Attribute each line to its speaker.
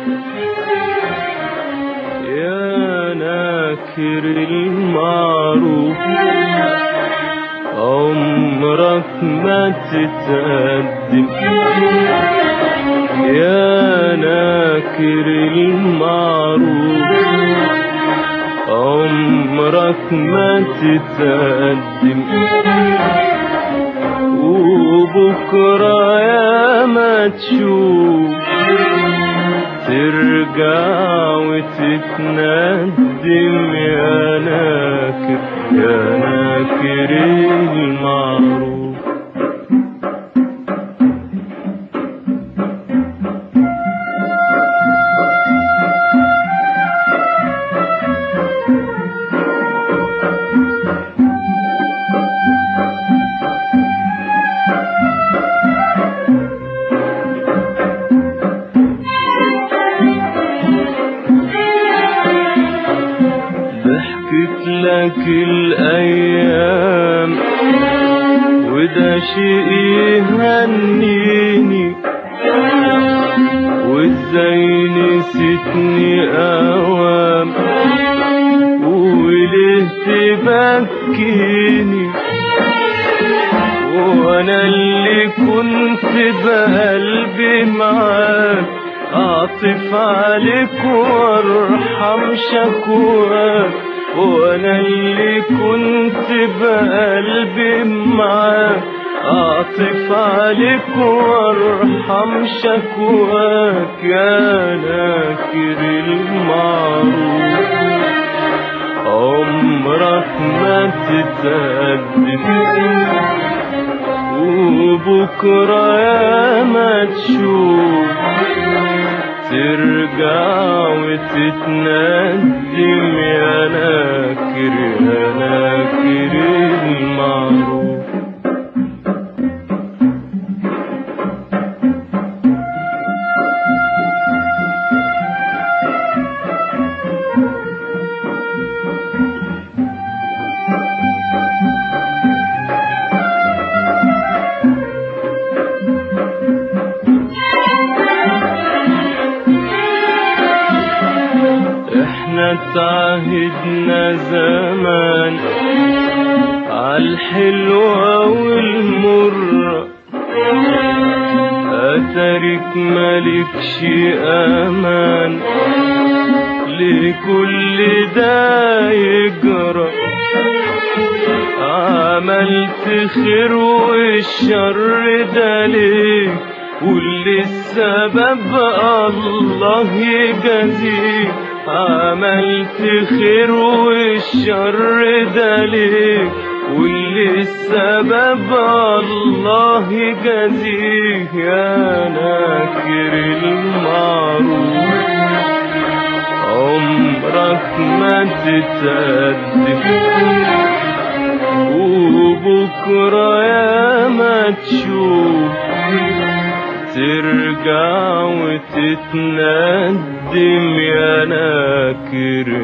Speaker 1: يا ناكر المعروف عمرك ما تتقدم يا ناكر المعروف عمرك ما تتقدم وبكرة يا ما تشوف ترجع وتتندم يا ناكر يا ناكر المعروف ضحكت لك الأيام وده شيء يهنيني وازاي نسيتني أوام وليه تبكيني وانا اللي كنت بقلبي معاك اعطف عليك وارحم شكواك وانا اللي كنت بقلبي معاك اعطف عليك وارحم شكواك يا ناكر المعروف عمرك ما تتقدم وبكرة يا ما تشوف ترجع وتتندم يا ناكر يا ناكر المعروف احنا تعهدنا زمان عالحلوة والمرة أترك مالكش أمان لكل ده يجرى عملت خير والشر ده ليه واللي السبب الله يجازيك عملت خير والشر ده ليه واللي السبب الله يجازيك يا ناكر المعروف عمرك ما تتقدم وبكرة يا ما تشوف ترجع وتتندم يا ناكر